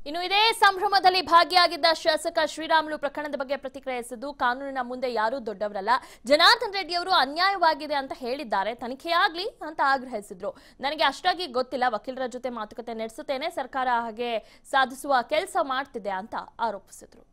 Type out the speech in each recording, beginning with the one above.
ಇನ್ನು ಇದೇ ಸಂಭ್ರಮದಲ್ಲಿ ಭಾಗಿಯಾಗಿದ್ದ ಶಾಸಕ ಶ್ರೀರಾಮುಲು ಪ್ರಕರಣದ ಬಗ್ಗೆ ಪ್ರತಿಕ್ರಿಯಿಸಿದ್ದು ಕಾನೂನಿನ ಮುಂದೆ ಯಾರೂ ದೊಡ್ಡವರಲ್ಲ ಜನಾರ್ದನ್ ರೆಡ್ಡಿ ಅವರು ಅನ್ಯಾಯವಾಗಿದೆ ಅಂತ ಹೇಳಿದ್ದಾರೆ ತನಿಖೆಯಾಗ್ಲಿ ಅಂತ ಆಗ್ರಹಿಸಿದ್ರು ನನಗೆ ಅಷ್ಟಾಗಿ ಗೊತ್ತಿಲ್ಲ ವಕೀಲರ ಜೊತೆ ಮಾತುಕತೆ ನಡೆಸುತ್ತೇನೆ ಸರ್ಕಾರ ಹಾಗೆ ಸಾಧಿಸುವ ಕೆಲಸ ಮಾಡ್ತಿದೆ ಅಂತ ಆರೋಪಿಸಿದ್ರು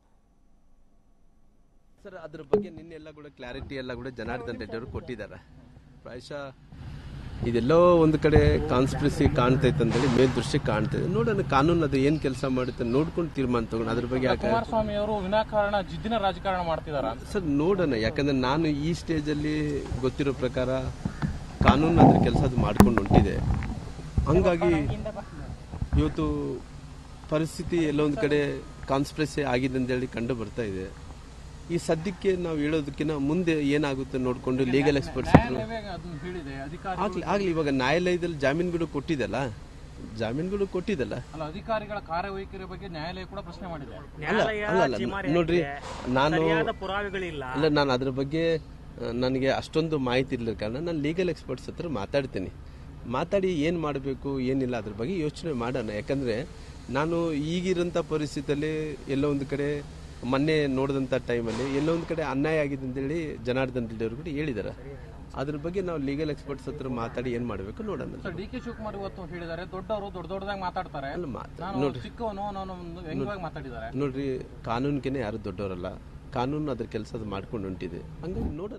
ಸರ್ ಅದ್ರ ಬಗ್ಗೆ ನಿನ್ನೆ ಎಲ್ಲ ಕೂಡ ಕ್ಲಾರಿಟಿ ಎಲ್ಲ ಕೂಡ ಜನಾರ್ದನ್ ರೆಡ್ಡಿ ಅವರು ಕೊಟ್ಟಿದ್ದಾರೆ ಪ್ರಾಯಶಃ ಇದೆಲ್ಲೋ ಒಂದು ಕಡೆ ಕಾನ್ಸ್ಪಿರಸಿ ಕಾಣ್ತೈತೆ ಅಂತೇಳಿ ಮೇಲ್ದೃಷ್ಟಿ ಕಾಣ್ತೈತೆ ನೋಡೋಣ ಕಾನೂನು ಅದು ಏನ್ ಕೆಲಸ ಮಾಡುತ್ತೆ ನೋಡ್ಕೊಂಡು ತೀರ್ಮಾನ ತಗೊಂಡು ಅದ್ರ ಬಗ್ಗೆ ಯಾಕೆ ಕುಮಾರಸ್ವಾಮಿ ಅವರು ವಿನಾಕಾರಣ ಜಿದ್ದಿನ ರಾಜಕಾರಣ ಮಾಡ್ತಿದಾರ ಸರ್ ನೋಡೋಣ ಯಾಕಂದ್ರೆ ನಾನು ಈ ಸ್ಟೇಜಲ್ಲಿ ಗೊತ್ತಿರೋ ಪ್ರಕಾರ ಕಾನೂನು ಅದ್ರ ಕೆಲಸ ಅದು ಮಾಡ್ಕೊಂಡು ಹೊಂಟಿದೆ ಹಂಗಾಗಿ ಇವತ್ತು ಪರಿಸ್ಥಿತಿ ಎಲ್ಲೋ ಒಂದು ಕಡೆ ಕಾನ್ಸ್ಪಿರಸಿ ಆಗಿದೆ ಅಂತೇಳಿ ಕಂಡು ಬರ್ತಾ ಇದೆ ಈ ಸದ್ಯಕ್ಕೆ ನಾವು ಹೇಳೋದಕ್ಕಿಂತ ಮುಂದೆ ಏನಾಗುತ್ತೆ ನೋಡ್ಕೊಂಡು ಲೀಗಲ್ ಎಕ್ಸ್ಪರ್ಟ್ಸ್ ನ್ಯಾಯಾಲಯವೇ ಅದನ್ನ ಹೇಳಿದೆ ಅಧಿಕಾರಿ ಆಗ್ಲಿ ಆಗ್ಲಿ ಇವಾಗ ನ್ಯಾಯಾಲಯದಲ್ಲಿ ಜಾಮೀನುಗಳು ಕೊಟ್ಟಿದಲ್ಲ ಜಾಮೀನುಗಳು ಕೊಟ್ಟಿದಲ್ಲ ಅಲ್ಲ ಅಧಿಕಾರಿಗಳ ಕಾರ್ಯವೈಖರಿ ಬಗ್ಗೆ ನ್ಯಾಯಾಲಯ ಕೂಡ ಪ್ರಶ್ನೆ ಮಾಡಿದೆ ನ್ಯಾಯಾಲಯ ಅಲ್ಲ, ಅಲ್ಲ, ಚಿಮಾರಿ ನೋಡ್ರಿ, ಹಾಕಿದೆ. ನಾನು- ಸರಿಯಾದ ಪುರಾವೆಗಳಿಲ್ಲ ಅಲ್ಲ ನಾನು ಅದ್ರ ಬಗ್ಗೆ ಆ, ನನಗೆ ಅಷ್ಟೊಂದು ಮಾಹಿತಿ ಇರ್ಲಿಲ್ಲ ಕಾರಣ ನಾನು ಲೀಗಲ್ ಎಕ್ಸ್ಪರ್ಟ್ಸ್ ಹತ್ರ ಮಾತಾಡ್ತೀನಿ ಮಾತಾಡಿ ಏನು ಮಾಡಬೇಕು ಏನಿಲ್ಲ ಅದ್ರ ಬಗ್ಗೆ ಯೋಚನೆ ಮಾಡೋಣ ಯಾಕಂದ್ರೆ ನಾನು ಈಗಿರೋಂಥ ಪರಿಸ್ಥಿತಿಯಲ್ಲಿ ಎಲ್ಲೋ ಒಂದು ಕಡೆ ಮೊನ್ನೆ ನೋಡಿದಂಥ ಟೈಮಲ್ಲಿ ಎಲ್ಲೋ ಒಂದು ಕಡೆ ಅನ್ಯಾಯ ಆಗಿದೆ ಅಂತೇಳಿ ಜನಾರ್ದನ್ ರೆಡ್ಡಿ ಅವರು ಕೂಡ ಹೇಳಿದ್ದಾರೆ ಅದ್ರ ಬಗ್ಗೆ ನಾವು ಲೀಗಲ್ ಎಕ್ಸ್ಪರ್ಟ್ಸ್ ಹತ್ರ ಮಾತಾಡಿ ಏನು ಮಾಡಬೇಕು ನೋಡೋಣ ಸರ್ ಡಿ ಕೆ ಶಿವಕುಮಾರ್ ಇವತ್ತು ಹೇಳಿದ್ದಾರೆ ದೊಡ್ಡವರು ದೊಡ್ಡ ದೊಡ್ಡದಾಗಿ ಮಾತಾಡ್ತಾರೆ ಅಲ್ಲ ಮಾತಾ ನಾನು ಚಿಕ್ಕವನು ನಾನು ಒಂದು ವ್ಯಂಗ್ಯವಾಗಿ ಮಾತಾಡಿದ್ದಾರೆ ನೋಡ್ರಿ ಕಾನೂನ್ಗೆನೆ ಯಾರು ದೊಡ್ಡವರಲ್ಲ ಕಾನೂನು ಅದ್ರ ಕೆಲಸ ಅದು ಮಾಡ್ಕೊಂಡು ಹೊಂಟಿದೆ ಹಂಗಾಗಿ ನೋಡೋಣ